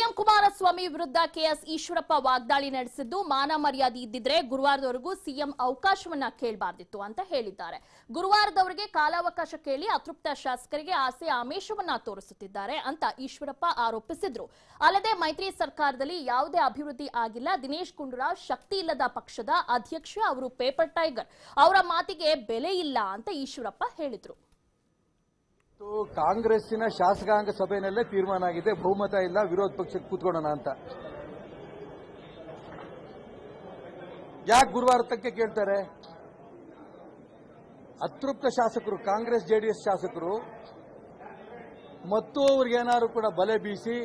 CM Kumaraswamy ವಿರುದ್ಧ KS Eshwarappa ವಾಗ್ದಾಳಿ ನಡೆಸಿದ್ದು ಮಾನ ಮರ್ಯಾದೆ ಇದ್ದಿದ್ರೆ ಗುರುವಾರದವರೆಗೂ ಸಿಎಂ ಅವಕಾಶವನ್ನ ಕೇಳಬಾರ್ದಿತ್ತು ಅಂತ ಹೇಳಿದ್ದಾರೆ ಗುರುವಾರದವರೆಗೆ ಕಾಲಾವಕಾಶ ಕೇಳಿ ಅತೃಪ್ತ ಶಾಸಕರಿಗೆ ಆಸೆ ಆಮಿಷವನ್ನ ತೋರಿಸುತ್ತಿದ್ದಾರೆ ಅಂತ ಈಶ್ವರಪ್ಪ ಆರೋಪಿಸಿದ್ರು ಅಲ್ಲದೆ ಮೈತ್ರಿ ಸರ್ಕಾರದಲ್ಲಿ ಯಾವುದೇ ಅಭಿವೃದ್ಧಿ ಆಗಿಲ್ಲ ದಿನೇಶ್ ಗುಂಡೂರಾವ್ ಶಕ್ತಿ ಇಲ್ಲದ ಪಕ್ಷದ ಅಧ್ಯಕ್ಷ ಅವರು ಪೇಪರ್ ಟೈಗರ್ ಅವರ ಮಾತಿಗೆ ಬೆಲೆ ಇಲ್ಲ ಅಂತ ಈಶ್ವರಪ್ಪ ಹೇಳಿದ್ರು ಇವತ್ತು ಕಾಂಗ್ರೆಸ್ಸಿನ ಶಾಸಕಾಂಗ ಸಭೆಯಲ್ಲೇ ತೀರ್ಮಾನ ಆಗಿದೆ ಬಹುಮತ ಇಲ್ಲ ವಿರೋಧ ಪಕ್ಷಕ್ಕೆ ಕೂತ್ಕೊಳ್ಳೋಣ ಅಂತ ಯಾಕೆ ಗುರುವಾರ ತಕ್ಕೆ ಕೇಳ್ತಾರೆ ಅತೃಪ್ತ ಶಾಸಕರು ಕಾಂಗ್ರೆಸ್ ಜೆಡಿಎಸ್ ಶಾಸಕರು ಮತ್ತು ಅವ್ರಿಗೇನಾದ್ರು ಕೂಡ ಬಲೆ ಬೀಸಿ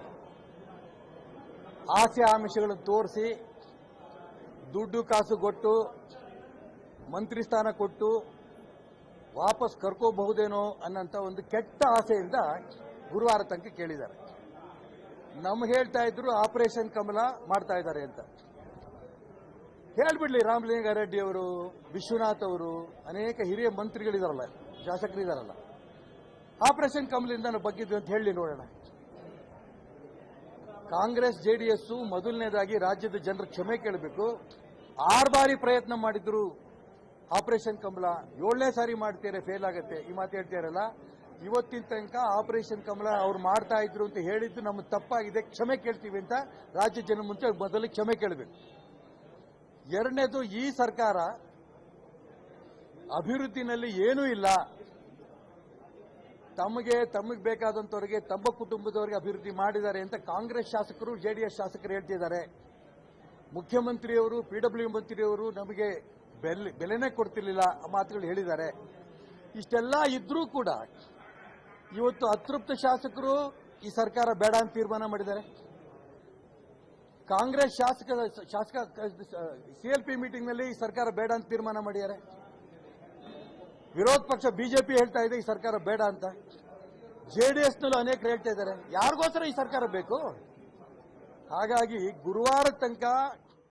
ಆಸೆ ಆಮಿಷಗಳನ್ನು ತೋರಿಸಿ ದುಡ್ಡು ಕಾಸು ಕೊಟ್ಟು ಮಂತ್ರಿ ಸ್ಥಾನ ಕೊಟ್ಟು ವಾಪಸ್ ಕರ್ಕೋಬಹುದೇನೋ ಅನ್ನೋಂಥ ಒಂದು ಕೆಟ್ಟ ಆಸೆಯಿಂದ ಗುರುವಾರ ತನಕ ಕೇಳಿದ್ದಾರೆ ನಮ್ಗೆ ಹೇಳ್ತಾ ಇದ್ರು ಆಪರೇಷನ್ ಕಮಲ ಮಾಡ್ತಾ ಇದ್ದಾರೆ ಅಂತ ಹೇಳ್ಬಿಡ್ಲಿ ರಾಮಲಿಂಗಾರೆಡ್ಡಿ ಅವರು ವಿಶ್ವನಾಥ್ ಅವರು ಅನೇಕ ಹಿರಿಯ ಮಂತ್ರಿಗಳಿದಾರಲ್ಲ ಶಾಸಕರಿದಾರಲ್ಲ ಆಪರೇಷನ್ ಕಮಲಿಂದ ಬಗ್ಗಿದ್ದು ಅಂತ ಹೇಳಿ ನೋಡೋಣ ಕಾಂಗ್ರೆಸ್ ಜೆಡಿಎಸ್ ಮೊದಲನೇದಾಗಿ ರಾಜ್ಯದ ಜನರ ಕ್ಷಮೆ ಕೇಳಬೇಕು ಆರು ಬಾರಿ ಪ್ರಯತ್ನ ಮಾಡಿದ್ರು ಆಪರೇಷನ್ ಕಮಲ ಏಳನೇ ಸಾರಿ ಮಾಡ್ತೀರಾ ಫೇಲ್ ಆಗತ್ತೆ ಈ ಮಾತು ಹೇಳ್ತೀರಲ್ಲ ಇವತ್ತಿನ ತನಕ ಆಪರೇಷನ್ ಕಮಲ ಅವ್ರು ಮಾಡ್ತಾ ಇದ್ರು ಅಂತ ಹೇಳಿದ್ದು ನಮ್ಮ ತಪ್ಪಾಗಿದೆ ಕ್ಷಮೆ ಕೇಳ್ತೀವಿ ಅಂತ ರಾಜ್ಯ ಜನ ಮುಂಚೆ ಮೊದಲು ಕ್ಷಮೆ ಕೇಳಬೇಕು ಎರಡನೇದು ಈ ಸರ್ಕಾರ ಅಭಿವೃದ್ಧಿನಲ್ಲಿ ಏನೂ ಇಲ್ಲ ತಮಗೆ ತಮಗೆ ಬೇಕಾದಂತವರಿಗೆ ತಮ್ಮ ಕುಟುಂಬದವರಿಗೆ ಅಭಿವೃದ್ಧಿ ಮಾಡಿದ್ದಾರೆ ಅಂತ ಕಾಂಗ್ರೆಸ್ ಶಾಸಕರು ಜೆಡಿಎಸ್ ಶಾಸಕರು ಹೇಳ್ತಿದ್ದಾರೆ ಮುಖ್ಯಮಂತ್ರಿಯವರು ಪಿಡಬ್ಲ್ಯೂ ಮಂತ್ರಿಯವರು ನಮಗೆ ಬೆಲೆ ಬೆಲೆನೇ ಕೊಡ್ತಿರ್ಲಿಲ್ಲ ಆ ಮಾತುಗಳು ಹೇಳಿದ್ದಾರೆ ಇಷ್ಟೆಲ್ಲ ಇದ್ರೂ ಕೂಡ ಇವತ್ತು ಅತೃಪ್ತ ಶಾಸಕರು ಈ ಸರ್ಕಾರ ಬೇಡ ಅಂತ ತೀರ್ಮಾನ ಮಾಡಿದ್ದಾರೆ ಕಾಂಗ್ರೆಸ್ ಶಾಸಕ ಶಾಸಕ ಸಿಎಲ್ಪಿ ಮೀಟಿಂಗ್ನಲ್ಲಿ ಈ ಸರ್ಕಾರ ಬೇಡ ಅಂತ ತೀರ್ಮಾನ ಮಾಡಿದ್ದಾರೆ ವಿರೋಧ ಪಕ್ಷ ಬಿಜೆಪಿ ಹೇಳ್ತಾ ಇದೆ ಈ ಸರ್ಕಾರ ಬೇಡ ಅಂತ ಜೆಡಿಎಸ್ನಲ್ಲೂ ಅನೇಕರು ಹೇಳ್ತಾ ಇದ್ದಾರೆ ಯಾರಿಗೋಸ್ಕರ ಈ ಸರ್ಕಾರ ಬೇಕು ಹಾಗಾಗಿ ಗುರುವಾರ ತನಕ